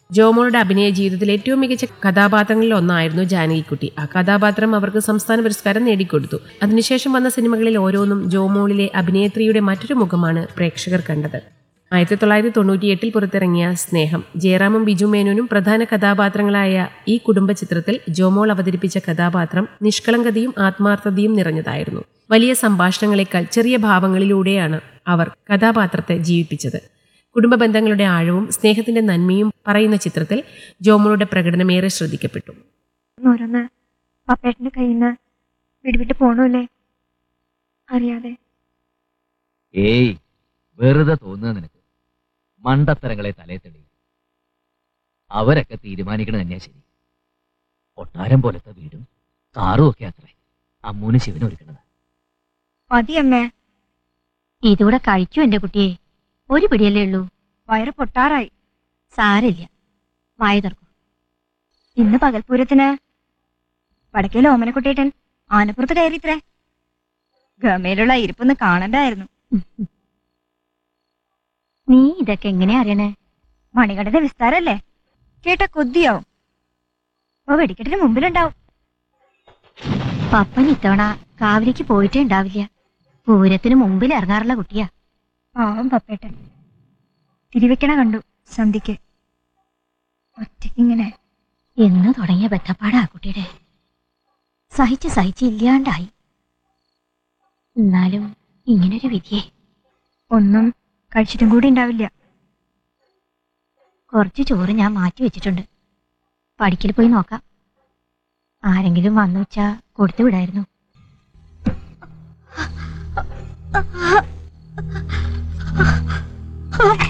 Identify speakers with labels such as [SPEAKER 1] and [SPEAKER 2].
[SPEAKER 1] ജോമോളുടെ അഭിനയ ജീവിതത്തിൽ ഏറ്റവും മികച്ച കഥാപാത്രങ്ങളിൽ ഒന്നായിരുന്നു ജാനകിക്കുട്ടി ആ കഥാപാത്രം അവർക്ക് സംസ്ഥാന പുരസ്കാരം നേടിക്കൊടുത്തു അതിനുശേഷം വന്ന സിനിമകളിൽ ഓരോന്നും ജോമോളിലെ അഭിനേത്രിയുടെ മറ്റൊരു മുഖമാണ് പ്രേക്ഷകർ കണ്ടത് ആയിരത്തി തൊള്ളായിരത്തി തൊണ്ണൂറ്റിയെട്ടിൽ പുറത്തിറങ്ങിയ സ്നേഹം ജയറാമും ബിജു മേനോനും പ്രധാന കഥാപാത്രങ്ങളായ ഈ കുടുംബ ചിത്രത്തിൽ ജോമോൾ അവതരിപ്പിച്ച കഥാപാത്രം നിഷ്കളങ്കതയും ആത്മാർത്ഥതയും നിറഞ്ഞതായിരുന്നു വലിയ സംഭാഷണങ്ങളെക്കാൾ ചെറിയ ഭാവങ്ങളിലൂടെയാണ് അവർ കഥാപാത്രത്തെ ജീവിപ്പിച്ചത് കുടുംബ ബന്ധങ്ങളുടെ ആഴവും സ്നേഹത്തിന്റെ നന്മയും പറയുന്ന ചിത്രത്തിൽ ജോമോളുടെ പ്രകടനം ഏറെ ശ്രദ്ധിക്കപ്പെട്ടു
[SPEAKER 2] ഓരോന്ന് പപ്പേട്ടന്റെ കയ്യിൽ നിന്ന് വിടുവിട്ട് പോണല്ലേ അറിയാതെ
[SPEAKER 3] ഏയ് വെറുതെ തോന്നുക നിനക്ക് മണ്ടത്തരങ്ങളെ തലേ തെളി അവരൊക്കെ തീരുമാനിക്കണത് തന്നെയാ ശരി കൊട്ടാരം പോലത്തെ വീടും കാറും ഒക്കെ അത്രേ അമ്മൂന് ശിവന് ഒരുക്കണത്
[SPEAKER 2] മതിയമ്മേ
[SPEAKER 4] ഇതുകൂടെ കഴിക്കൂ എന്റെ കുട്ടിയെ ഒരു പിടിയല്ലേ ഉള്ളൂ
[SPEAKER 2] വയറ് പൊട്ടാറായി
[SPEAKER 4] സാരില്ല വായ തുറക്കും
[SPEAKER 2] ഇന്ന് പകൽപൂരത്തിന് വടക്കേലെ ഓമനക്കുട്ടേട്ടൻ ആനപ്പുറത്ത് കയറിത്രേ ഗമയിലുള്ള ഇരിപ്പൊന്ന് കാണണ്ടായിരുന്നു
[SPEAKER 4] നീ ഇതൊക്കെ എങ്ങനെയാ അറിയണേ
[SPEAKER 2] മണികണ്ഠന്റെ വിസ്താരല്ലേ കേട്ട കൊതിയാവും അപ്പൊ വെടിക്കെട്ടിന് മുമ്പിലുണ്ടാവും
[SPEAKER 4] പപ്പൻ ഇത്തവണ കാവിലേക്ക് പോയിട്ടേ ഉണ്ടാവില്ല പൂരത്തിന് മുമ്പിൽ ഇറങ്ങാറുള്ള കുട്ടിയാ
[SPEAKER 2] പാവം പപ്പേട്ടൻ തിരിവെക്കണ കണ്ടു സന്ധിക്ക് ഒറ്റയ്ക്കിങ്ങനെ
[SPEAKER 4] എന്ന് തുടങ്ങിയ ബന്ധപ്പാടാ കുട്ടിയുടെ സഹിച്ച് സഹിച്ച് ഇല്ലാണ്ടായി എന്നാലും ഇങ്ങനൊരു വിധിയെ
[SPEAKER 2] ഒന്നും കഴിച്ചിട്ടും കൂടി ഉണ്ടാവില്ല
[SPEAKER 4] കുറച്ച് ചോറ് ഞാൻ മാറ്റി വെച്ചിട്ടുണ്ട് പഠിക്കൽ പോയി നോക്കാം ആരെങ്കിലും വന്നു വെച്ചാ കൊടുത്തു വിടായിരുന്നു
[SPEAKER 2] ആ